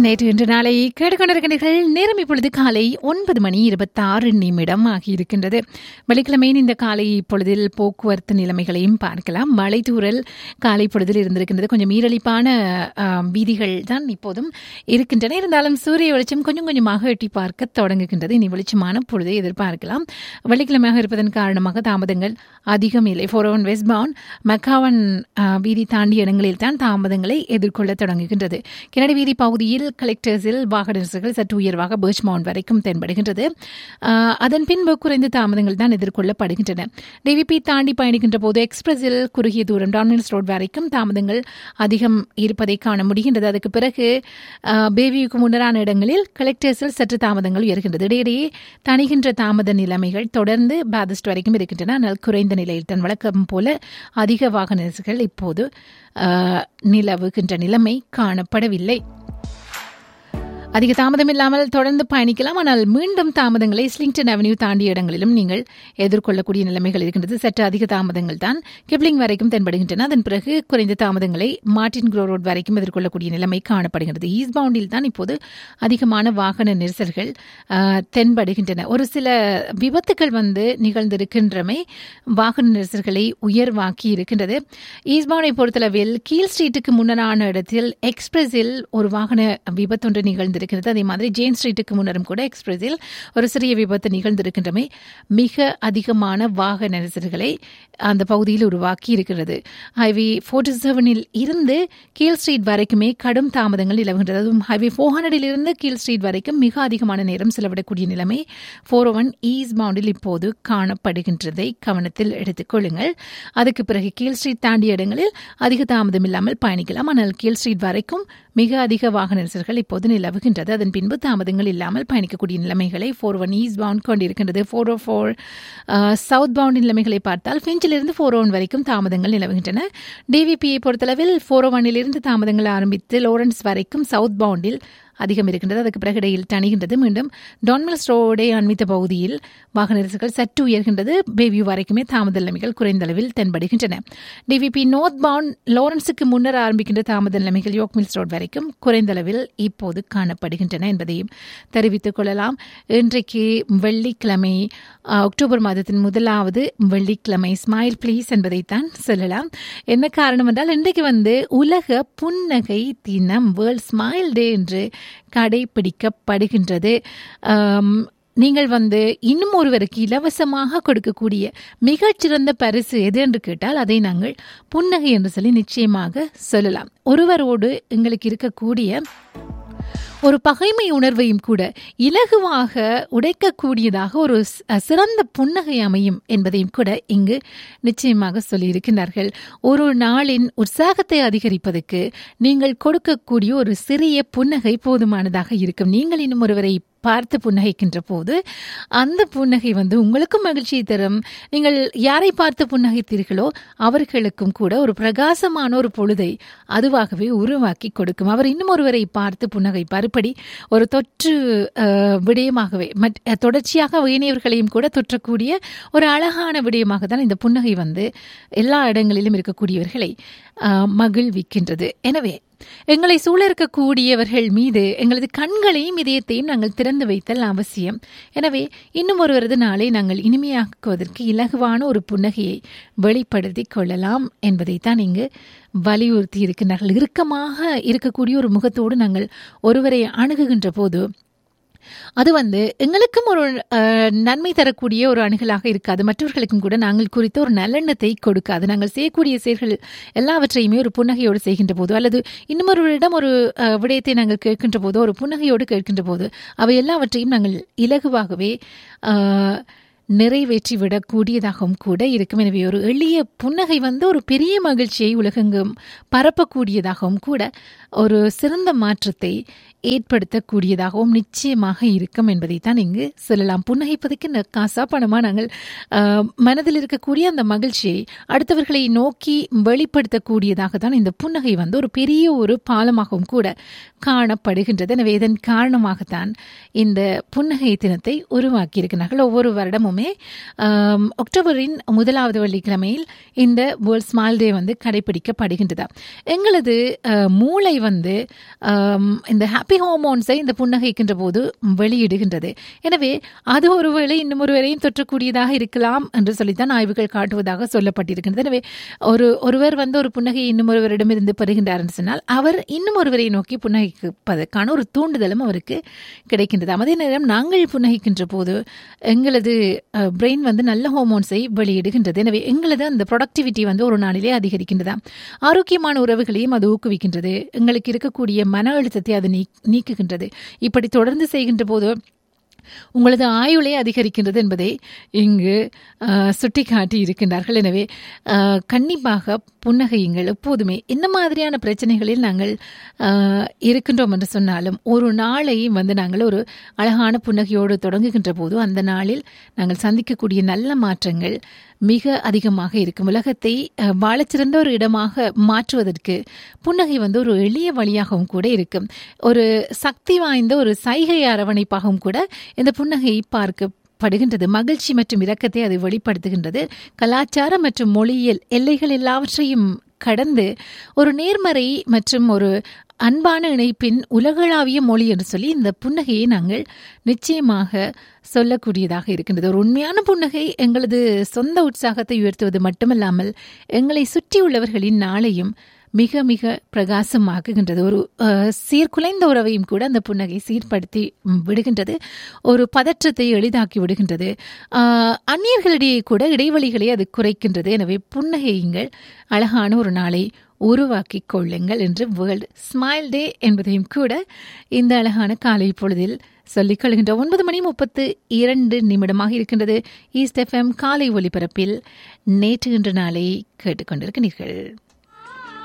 நேற்று இன்று நாளை கேட்டுக்கொண்டிருக்கின்றீர்கள் நேரம் இப்பொழுது காலை ஒன்பது மணி இருபத்தாறு நிமிடம் ஆகியிருக்கின்றது வெள்ளிக்கிழமையின் இந்த காலை பொழுதில் போக்குவரத்து நிலைமைகளையும் பார்க்கலாம் மழை தூறல் காலை பொழுதில் இருந்திருக்கின்றது கொஞ்சம் ஈரலிப்பான ஆம், வீதிகள் தான் இப்போதும் இருக்கின்றன இருந்தாலும் சூரிய வெளிச்சம் கொஞ்சம் கொஞ்சமாக எட்டி பார்க்க தொடங்குகின்றது இனி வெளிச்சமான பொழுதை எதிர்பார்க்கலாம் வெள்ளிக்கிழமையாக இருப்பதன் காரணமாக தாமதங்கள் அதிகம் இல்லை ஃபோர் ஒன் வெஸ்ட் பவுன் மக்காவன் ஆ, வீதி தாண்டிய இடங்களில் தான் தாமதங்களை எதிர்கொள்ள தொடங்குகின்றது கிணடி வீதி பகுதியில் கலெக்டர்ஸில் வாகன நெரிசல்கள் சற்று உயர்வாக பர்ச் மவுண்ட் வரைக்கும் தென்படுகின்றது ஆ, அதன் பின்பு குறைந்த தாமதங்கள் தான் எதிர்கொள்ளப்படுகின்றன டிவிபி தாண்டி பயணிக்கின்ற போது எக்ஸ்பிரஸில் குறுகிய தூரம் டான்மில்ஸ் ரோட் வரைக்கும் தாமதங்கள் அதிகம் இருப்பதை காண முடிகின்றது அதுக்கு பிறகு ஆ, பேவியுக்கு முன்னரான இடங்களில் கலெக்டர்ஸில் சற்று தாமதங்கள் உயர்கின்றது இடையிடையே தணிகின்ற தாமத நிலைமைகள் தொடர்ந்து பாதிஸ்ட் வரைக்கும் இருக்கின்றன ஆனால் குறைந்த நிலையில் தன் வழக்கம் போல அதிக வாகன நெரிசல்கள் இப்போது ஆ, நிலவுகின்ற நிலைமை காணப்படவில்லை அதிக தாமதம் இல்லாமல் தொடர்ந்து பயணிக்கலாம் ஆனால் மீண்டும் தாமதங்களை ஸ்லிங்டன் அவென்யூ தாண்டிய இடங்களிலும் நீங்கள் எதிர்கொள்ளக்கூடிய நிலைமைகள் இருக்கின்றது சற்று அதிக தாமதங்கள் தான் கிப்ளிங் வரைக்கும் தென்படுகின்றன அதன் பிறகு குறைந்த தாமதங்களை மார்டின் க்ரோ ரோட் வரைக்கும் எதிர்கொள்ளக்கூடிய நிலைமை காணப்படுகிறது ஈஸ்ட் பவுண்டில் தான் இப்போது அதிகமான வாகன நெரிசல்கள் ஆ, தென்படுகின்றன ஒரு சில விபத்துகள் வந்து நிகழ்ந்திருக்கின்றமை வாகன நெரிசல்களை உயர்வாக்கி இருக்கின்றது ஈஸ்ட் பவுண்டை பொறுத்தளவில் கீழ் ஸ்ட்ரீட்டுக்கு முன்னரான இடத்தில் எக்ஸ்பிரஸில் ஒரு வாகன விபத்தொன்று நிகழ்ந்திருக்கிறது அதே மாதிரி ஜேன் ஸ்ட்ரீட்டுக்கு முன்னரும் கூட எக்ஸ்பிரஸில் ஒரு சிறிய விபத்து நிகழ்ந்திருக்கின்றமை மிக அதிகமான வாகன நெரிசல்களை அந்த பகுதியில் உருவாக்கி இருக்கிறது ஹைவே ஃபோர்ட்டி செவனில் இருந்து கீழ் ஸ்ட்ரீட் வரைக்குமே கடும் தாமதங்கள் நிலவுகின்றது அதுவும் ஹைவே ஃபோர் ஹண்ட்ரடில் இருந்து கீழ் ஸ்ட்ரீட் வரைக்கும் மிக அதிகமான நேரம் செலவிடக்கூடிய நிலைமை ஃபோர் ஒன் ஈஸ்ட் பவுண்டில் இப்போது காணப்படுகின்றதை கவனத்தில் எடுத்துக்கொள்ளுங்கள் அதுக்கு பிறகு கீழ் ஸ்ட்ரீட் தாண்டிய இடங்களில் அதிக தாமதம் இல்லாமல் பயணிக்கலாம் ஆனால் கீழ் ஸ்ட்ரீட் வரைக்கும் மிக அதிக வாகன நெரிசல்கள் இப்போது நிலவுகின்றது அதன் பின்பு தாமதங்கள் இல்லாமல் பயணிக்கக்கூடிய நிலைமைகளை ஃபோர் ஒன் ஈஸ்ட் பவுண்ட் கொண்டிருக்கின்றது four O four south bound நிலைமைகளை பார்த்தால் ஃபிஞ்சிலிருந்து ஃபோர் ஒன் வரைக்கும் தாமதங்கள் நிலவுகின்றன டிவிபியை பொறுத்தளவில் ஃபோர் ஒன்னிலிருந்து தாமதங்கள் ஆரம்பித்து லோரன்ஸ் வரைக்கும் சவுத் பவுண்டில் அதிகம் இருக்கின்றது அதுக்கு பிறகு இடையில் தணிகின்றது மீண்டும் டான்மில்ஸ் ரோடை அண்மித்த பகுதியில் வாகன நெரிசல்கள் சற்று உயர்கின்றது பேவியூ வரைக்குமே தாமத நிலைமைகள் குறைந்த அளவில் தென்படுகின்றன டிவிபி நோர்த் பவுண்ட் லாரன்ஸுக்கு முன்னர் ஆரம்பிக்கின்ற தாமத நிலைமைகள் யோக் மில்ஸ் ரோட் வரைக்கும் குறைந்த அளவில் இப்போது காணப்படுகின்றன என்பதையும் தெரிவித்துக் கொள்ளலாம் இன்றைக்கு வெள்ளிக்கிழமை அஹ், அக்டோபர் மாதத்தின் முதலாவது வெள்ளிக்கிழமை ஸ்மைல் ப்ளீஸ் என்பதைத்தான் சொல்லலாம் என்ன காரணம் என்றால் இன்றைக்கு வந்து உலக புன்னகை தினம் வேர்ல்ட் ஸ்மைல் டே என்று கடைபிடிக்கப்படுகின்றது ஆம், நீங்கள் வந்து இன்னும் ஒருவருக்கு இலவசமாக கொடுக்கக்கூடிய மிகச்சிறந்த பரிசு எது என்று கேட்டால் அதை நாங்கள் புன்னகை என்று சொல்லி நிச்சயமாக சொல்லலாம் ஒருவரோடு எங்களுக்கு இருக்கக்கூடிய ஒரு பகைமை உணர்வையும் கூட இலகுவாக உடைக்கக்கூடியதாக ஒரு ஸ்- சிறந்த புன்னகை அமையும் என்பதையும் கூட இங்கு நிச்சயமாக சொல்லியிருக்கிறார்கள் ஒரு நாளின் உற்சாகத்தை அதிகரிப்பதற்கு நீங்கள் கொடுக்கக்கூடிய ஒரு சிறிய புன்னகை போதுமானதாக இருக்கும் நீங்கள் இன்னும் ஒருவரை பார்த்து புன்னகைக்கின்ற போது அந்த புன்னகை வந்து உங்களுக்கும் மகிழ்ச்சியை தரும் நீங்கள் யாரை பார்த்து புன்னகைத்தீர்களோ அவர்களுக்கும் கூட ஒரு பிரகாசமான ஒரு பொழுதை அதுவாகவே உருவாக்கி கொடுக்கும் அவர் இன்னும் ஒருவரை பார்த்து புன்னகைப்பார் இப்படி ஒரு தொற்று அஹ், விடயமாகவே மற்- அஹ், தொடர்ச்சியாக ஏனையவர்களையும் கூட தொற்றக்கூடிய ஒரு அழகான விடயமாக தான் இந்த புன்னகை வந்து எல்லா இடங்களிலும் இருக்கக்கூடியவர்களை அஹ், மகிழ்விக்கின்றது எனவே எங்களை சூழ இருக்கக்கூடியவர்கள் மீது எங்களது கண்களையும் இதயத்தையும் நாங்கள் திறந்து வைத்தல் அவசியம் எனவே இன்னும் ஒருவரது நாளை நாங்கள் இனிமையாக்குவதற்கு இலகுவான ஒரு புன்னகையை வெளிப்படுத்திக் கொள்ளலாம் என்பதைத்தான் இங்கு வலியுறுத்தி இருக்கின்றார்கள் இறுக்கமாக இருக்கக்கூடிய ஒரு முகத்தோடு நாங்கள் ஒருவரை அணுகுகின்ற போது அது வந்து எங்களுக்கும் ஒரு அஹ், நன்மை தரக்கூடிய ஒரு அணுகலாக இருக்காது மற்றவர்களுக்கும் கூட நாங்கள் குறித்த ஒரு நல்லெண்ணத்தை கொடுக்காது நாங்கள் செய்யக்கூடிய செயல்கள் எல்லாவற்றையுமே ஒரு புன்னகையோடு செய்கின்ற போது அல்லது இன்னுமொருவரிடம் ஒரு அஹ், விடயத்தை நாங்கள் கேட்கின்ற போதோ ஒரு புன்னகையோடு கேட்கின்ற போது அவை எல்லாவற்றையும் நாங்கள் இலகுவாகவே அஹ், நிறைவேற்றி விடக்கூடியதாகவும் கூட இருக்கும் எனவே ஒரு எளிய புன்னகை வந்து ஒரு பெரிய மகிழ்ச்சியை உலகெங்கும் பரப்பக்கூடியதாகவும் கூட ஒரு சிறந்த மாற்றத்தை ஏற்படுத்தக்கூடியதாகவும் நிச்சயமாக இருக்கும் என்பதைத்தான் இங்கு சொல்லலாம் புன்னகைப்பதற்கு ந- காசா பணமா நாங்கள் ஆஹ், மனதில் இருக்கக்கூடிய அந்த மகிழ்ச்சியை அடுத்தவர்களை நோக்கி வெளிப்படுத்தக்கூடியதாக தான் இந்த புன்னகை வந்து ஒரு பெரிய ஒரு பாலமாகவும் கூட காணப்படுகின்றது எனவே இதன் காரணமாகத்தான் இந்த புன்னகை தினத்தை உருவாக்கி இருக்கிறார்கள் ஒவ்வொரு வருடமும் ஆண்டுமே ஆம், அக்டோபரின் முதலாவது வெள்ளிக்கிழமையில் இந்த வேர்ல்ட் ஸ்மைல் டே வந்து கடைபிடிக்கப்படுகின்றது எங்களது அஹ், மூளை வந்து ஆம், இந்த ஹாப்பி ஹார்மோன்ஸை இந்த புன்னகைக்கின்ற போது வெளியிடுகின்றது எனவே அது ஒருவேளை இன்னும் ஒருவரையும் தொற்றக்கூடியதாக இருக்கலாம் என்று சொல்லித்தான் ஆய்வுகள் காட்டுவதாக சொல்லப்பட்டிருக்கின்றது எனவே ஒரு ஒருவர் வந்து ஒரு புன்னகையை இன்னும் ஒருவரிடமிருந்து பெறுகின்றார் என்று சொன்னால் அவர் இன்னும் ஒருவரை நோக்கி புன்னகைப்பதற்கான ஒரு தூண்டுதலும் அவருக்கு கிடைக்கின்றது அதே நேரம் நாங்கள் புன்னகைக்கின்ற போது எங்களது பிரெயின் வந்து நல்ல ஹோமோன்ஸை வெளியிடுகின்றது எனவே எங்களது அந்த ப்ரொடக்டிவிட்டி வந்து ஒரு நாளிலே அதிகரிக்கின்றதா ஆரோக்கியமான உறவுகளையும் அது ஊக்குவிக்கின்றது எங்களுக்கு இருக்கக்கூடிய மன அழுத்தத்தை அது நீ நீக்குகின்றது இப்படி தொடர்ந்து செய்கின்ற போது உங்களது ஆயுளை அதிகரிக்கின்றது என்பதை இங்கு அஹ், சுட்டிக்காட்டி இருக்கின்றார்கள் எனவே அஹ், கண்டிப்பாக புன்னகையுங்கள் எப்போதுமே என்ன மாதிரியான பிரச்சனைகளில் நாங்கள் அஹ், இருக்கின்றோம் என்று சொன்னாலும் ஒரு நாளை வந்து நாங்கள் ஒரு அழகான புன்னகையோடு தொடங்குகின்ற போது அந்த நாளில் நாங்கள் சந்திக்கக்கூடிய நல்ல மாற்றங்கள் மிக அதிகமாக இருக்கும் உலகத்தை அஹ், வாழச்சிறந்த ஒரு இடமாக மாற்றுவதற்கு புன்னகை வந்து ஒரு எளிய வழியாகவும் கூட இருக்கும் ஒரு சக்தி வாய்ந்த ஒரு சைகை அரவணைப்பாகவும் கூட இந்த புன்னகை பார்க்க படுகின்றது மகிழ்ச்சி மற்றும் இரக்கத்தை அது வெளிப்படுத்துகின்றது கலாச்சாரம் மற்றும் மொழியியல் எல்லைகள் எல்லாவற்றையும் கடந்து ஒரு நேர்மறை மற்றும் ஒரு அன்பான இணைப்பின் உலகளாவிய மொழி என்று சொல்லி இந்த புன்னகையை நாங்கள் நிச்சயமாக சொல்லக்கூடியதாக இருக்கின்றது ஒரு உண்மையான புன்னகை எங்களது சொந்த உற்சாகத்தை உயர்த்துவது மட்டுமல்லாமல் எங்களை சுற்றியுள்ளவர்களின் நாளையும் மிக மிக பிரகாசமாக்குகின்றது ஒரு அஹ், சீர்குலைந்த உறவையும் கூட அந்த புன்னகை சீர்படுத்தி ம், விடுகின்றது ஒரு பதற்றத்தை எளிதாக்கி விடுகின்றது அஹ், அந்நியர்களிடையே கூட இடைவெளிகளை அது குறைக்கின்றது எனவே புன்னகையுங்கள் அழகான ஒரு நாளை உருவாக்கி கொள்ளுங்கள் என்று வேர்ல்ட் ஸ்மைல் டே என்பதையும் கூட இந்த அழகான காலை பொழுதில் சொல்லிக் கொள்கின்ற ஒன்பது மணி முப்பத்து இரண்டு நிமிடமாக இருக்கின்றது ஈஸ்ட் எஃப்எம் காலை ஒலிபரப்பில் நேற்று இன்று நாளை கேட்டுக்கொண்டிருக்கிறீர்கள்